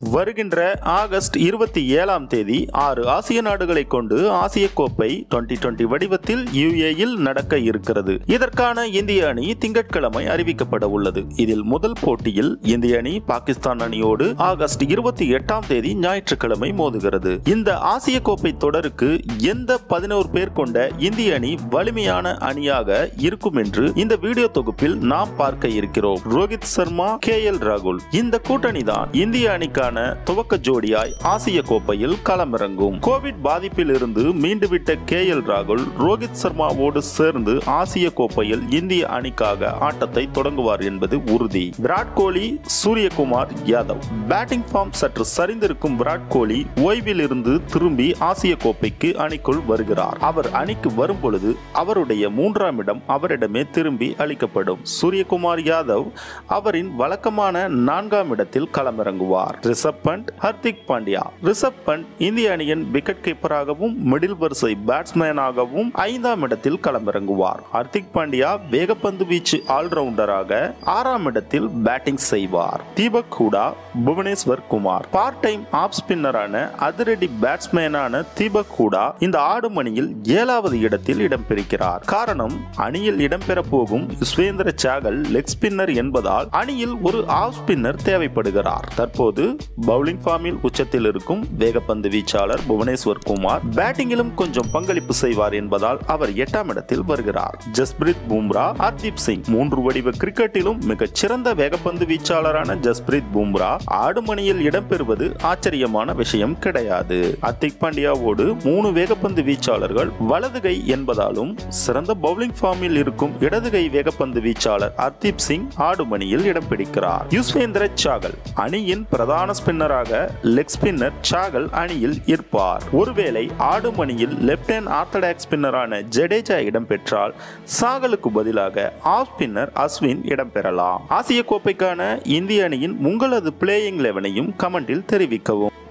வருகின்ற ஆகஸ்ட் இருபத்தி ஏழாம் தேதி ஆறு ஆசிய நாடுகளை கொண்டு ஆசிய கோப்பை டுவெண்டி டுவெண்டி வடிவத்தில் யுஏயில் நடக்க இருக்கிறது இதற்கான இந்திய அணி திங்கட்கிழமை அறிவிக்கப்பட உள்ளது இதில் முதல் போட்டியில் இந்திய அணி பாகிஸ்தான் அணியோடு ஆகஸ்ட் இருபத்தி எட்டாம் தேதி ஞாயிற்றுக்கிழமை மோதுகிறது இந்த ஆசிய கோப்பை தொடருக்கு எந்த பதினோரு பேர் கொண்ட இந்திய அணி வலிமையான அணியாக இருக்கும் என்று இந்த வீடியோ தொகுப்பில் நாம் பார்க்க இருக்கிறோம் ரோஹித் சர்மா கே எல் ராகுல் இந்த கூட்டணி தான் இந்திய அணிக்கான துவக்க ஜோடியாய் ஆசிய கோப்பையில் களமிறங்கும் கோவிட் பாதிப்பில் இருந்து மீண்டுவிட்ட கே எல் ராகுல் ரோஹித் சர்மாவோடு சேர்ந்து ஆசிய கோப்பையில் இந்திய அணிக்காக ஆட்டத்தை தொடங்குவார் என்பது உறுதி விராட் கோலி சூரியகுமார் யாதவ் பேட்டிங் ஃபார்ம் சற்று சரிந்திருக்கும் விராட் கோலி ஓய்வில் இருந்து திரும்பி ஆசிய கோப்பைக்கு அணிக்குள் வருகிறார் அவர் அணிக்கு வரும் பொழுது அவருடைய மூன்றாம் இடம் அவரிடமே திரும்பி அளிக்கப்படும் சூரியகுமார் யாதவ் அவரின் வழக்கமான நான்காம் இடத்தில் களமிறங்குவார் ரிஷப் பண்ட் ஹர்திக் பாண்டியா ரிஷப் பண்ட் இந்திய அணியின் விக்கெட் கீப்பராகவும் மிடில் வரிசை பேட்ஸ்மேனாகவும் ஐந்தாம் இடத்தில் களமிறங்குவார் ஹர்திக் பாண்டியா வேகப்பந்து வீச்சு ஆல்ரவுண்டராக ஆறாம் இடத்தில் பேட்டிங் செய்வார் Deepak Hooda Bhuvneshwar Kumar part time off ஸ்பின்னரான அதிரடி பேட்ஸ்மேனான தீபக் ஹூடா இந்த ஆடும் அணியில் ஏழாவது இடத்தில் இடம்பெறுகிறார் காரணம் அணியில் இடம்பெற போகும் யுஸ்வேந்திர சாகல் லெக் ஸ்பின்னர் என்பதால் அணியில் ஒரு ஆஃப் ஸ்பின்னர் தேவைப்படுகிறார் தற்போது பவுலிங் ஃபார்மில் உச்சத்தில் இருக்கும் வேகப்பந்து வீச்சாளர் புவனேஸ்வர் குமார் பேட்டிங்கிலும் கொஞ்சம் பங்களிப்பு செய்வார் என்பதால் அவர் எட்டாம் இடத்தில் வருகிறார் ஜஸ்பிரித் பும்ரா ஹர்தீப் சிங் மூன்று வடிவ கிரிக்கெட்டிலும் மிகச் சிறந்த வேகப்பந்து வீச்சாளரான ஜஸ்பிரித் பும்ரா ஆடுமணியில் இடம்பெறுவது ஆச்சரியமான விஷயம் கிடையாது ஹர்திக் பாண்டியாவோடு மூணு வேகப்பந்து வீச்சாளர்கள் வலதுகை என்பதாலும் சிறந்த பவுலிங் ஃபார்மில் இருக்கும் இடதுகை வேகப்பந்து வீச்சாளர் ஹர்தீப் சிங் ஆடுமணியில் இடம் பிடிக்கிறார் யுஸ்வேந்திர சாகல் அணியின் பிரதான ஸ்பின்னராக லெக் ஸ்பின்னர் சாகல் அணியில் இருப்பார் ஒருவேளை ஆடும் அணியில் லெப்ட் ஹேண்ட் ஆர்த்தடாக்ஸ் ஸ்பின்னரான ஜடேஜா இடம்பெற்றால் சாகலுக்கு பதிலாக ஆஃப் ஸ்பின்னர் அஸ்வின் இடம்பெறலாம் ஆசிய கோப்பைக்கான இந்திய அணியின் உங்களது பிளேயிங் லெவனையும் கமெண்டில் தெரிவிக்கவும்